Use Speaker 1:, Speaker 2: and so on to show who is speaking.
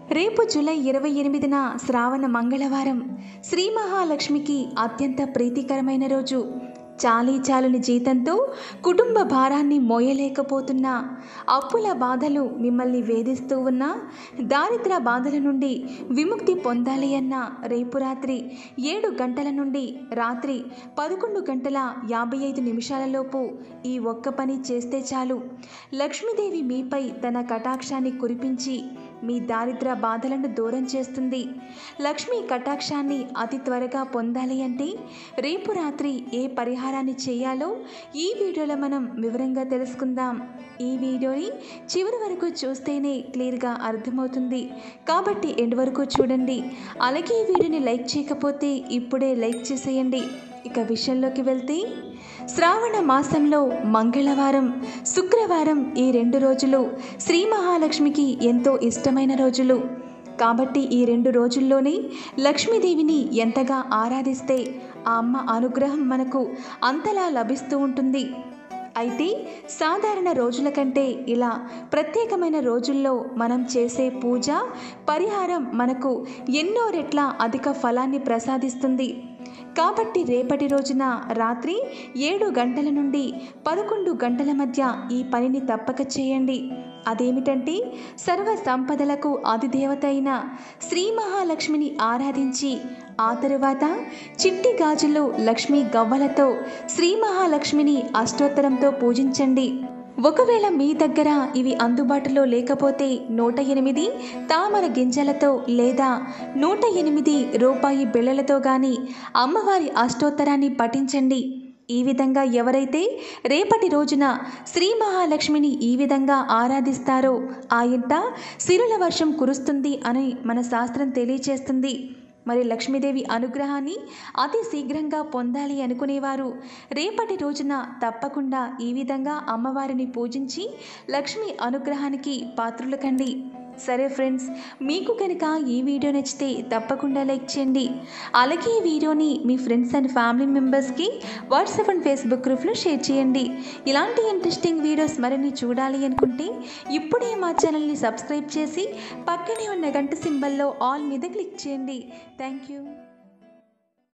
Speaker 1: రేపు జూలై ఇరవై ఎనిమిదిన శ్రావణ మంగళవారం శ్రీ మహాలక్ష్మికి అత్యంత ప్రీతికరమైన రోజు చాలీ చాలుని జీతంతో కుటుంబ భారాన్ని మోయలేకపోతున్నా అప్పుల బాధలు మిమ్మల్ని వేధిస్తూ ఉన్నా దారిద్ర బాధల నుండి విముక్తి పొందాలి అన్న రేపు రాత్రి ఏడు గంటల నుండి రాత్రి పదకొండు గంటల యాభై ఐదు నిమిషాలలోపు ఈ ఒక్క పని చేస్తే చాలు లక్ష్మీదేవి మీపై తన కటాక్షాన్ని కురిపించి మీ దారిద్ర బాధలను దూరం చేస్తుంది లక్ష్మీ కటాక్షాన్ని అతి త్వరగా పొందాలి అంటే రేపు రాత్రి ఏ పరిహారాన్ని చేయాలో ఈ వీడియోలో మనం వివరంగా తెలుసుకుందాం ఈ వీడియోని చివరి వరకు చూస్తేనే క్లియర్గా అర్థమవుతుంది కాబట్టి ఎండ్ వరకు చూడండి అలాగే ఈ వీడియోని లైక్ చేయకపోతే ఇప్పుడే లైక్ చేసేయండి ఇక విషయంలోకి వెళ్తే శ్రావణ మాసంలో మంగళవారం శుక్రవారం ఈ రెండు రోజులు శ్రీ మహాలక్ష్మికి ఎంతో ఇష్టమైన రోజులు కాబట్టి ఈ రెండు రోజుల్లోనే లక్ష్మీదేవిని ఎంతగా ఆరాధిస్తే ఆ అమ్మ అనుగ్రహం మనకు అంతలా లభిస్తూ ఉంటుంది అయితే సాధారణ రోజుల కంటే ఇలా ప్రత్యేకమైన రోజుల్లో మనం చేసే పూజ పరిహారం మనకు ఎన్నో రెట్ల అధిక ఫలాన్ని ప్రసాదిస్తుంది కాబట్టి రేపటి రోజున రాత్రి ఏడు గంటల నుండి పదకొండు గంటల మధ్య ఈ పనిని తప్పక చేయండి అదేమిటంటే సర్వ సంపదలకు అధిదేవత అయిన శ్రీ మహాలక్ష్మిని ఆరాధించి ఆ తరువాత చిట్టి గాజులు లక్ష్మీ గవ్వలతో శ్రీ మహాలక్ష్మిని అష్టోత్తరంతో పూజించండి ఒకవేళ మీ దగ్గర ఇవి అందుబాటులో లేకపోతే నూట ఎనిమిది తామర గింజలతో లేదా నూట ఎనిమిది రూపాయి బిళ్ళలతో గాని అమ్మవారి అష్టోత్తరాన్ని పఠించండి ఈ విధంగా ఎవరైతే రేపటి రోజున శ్రీ మహాలక్ష్మిని ఈ విధంగా ఆరాధిస్తారో ఆ ఇంట సిరుల వర్షం కురుస్తుంది అని మన శాస్త్రం తెలియచేస్తుంది మరి లక్ష్మీదేవి అనుగ్రహాన్ని అతి శీఘ్రంగా పొందాలి అనుకునేవారు రేపటి రోజున తప్పకుండా ఈ విధంగా అమ్మవారిని పూజించి లక్ష్మి అనుగ్రహానికి పాత్రులు కండి సరే ఫ్రెండ్స్ మీకు కనుక ఈ వీడియో నచ్చితే తప్పకుండా లైక్ చేయండి అలాగే ఈ వీడియోని మీ ఫ్రెండ్స్ అండ్ ఫ్యామిలీ మెంబర్స్కి వాట్సాప్ అండ్ ఫేస్బుక్ గ్రూప్లో షేర్ చేయండి ఇలాంటి ఇంట్రెస్టింగ్ వీడియోస్ మరిన్ని చూడాలి అనుకుంటే ఇప్పుడే మా ఛానల్ని సబ్స్క్రైబ్ చేసి పక్కనే ఉన్న గంట సింబల్లో ఆల్ మీద క్లిక్ చేయండి థ్యాంక్ యూ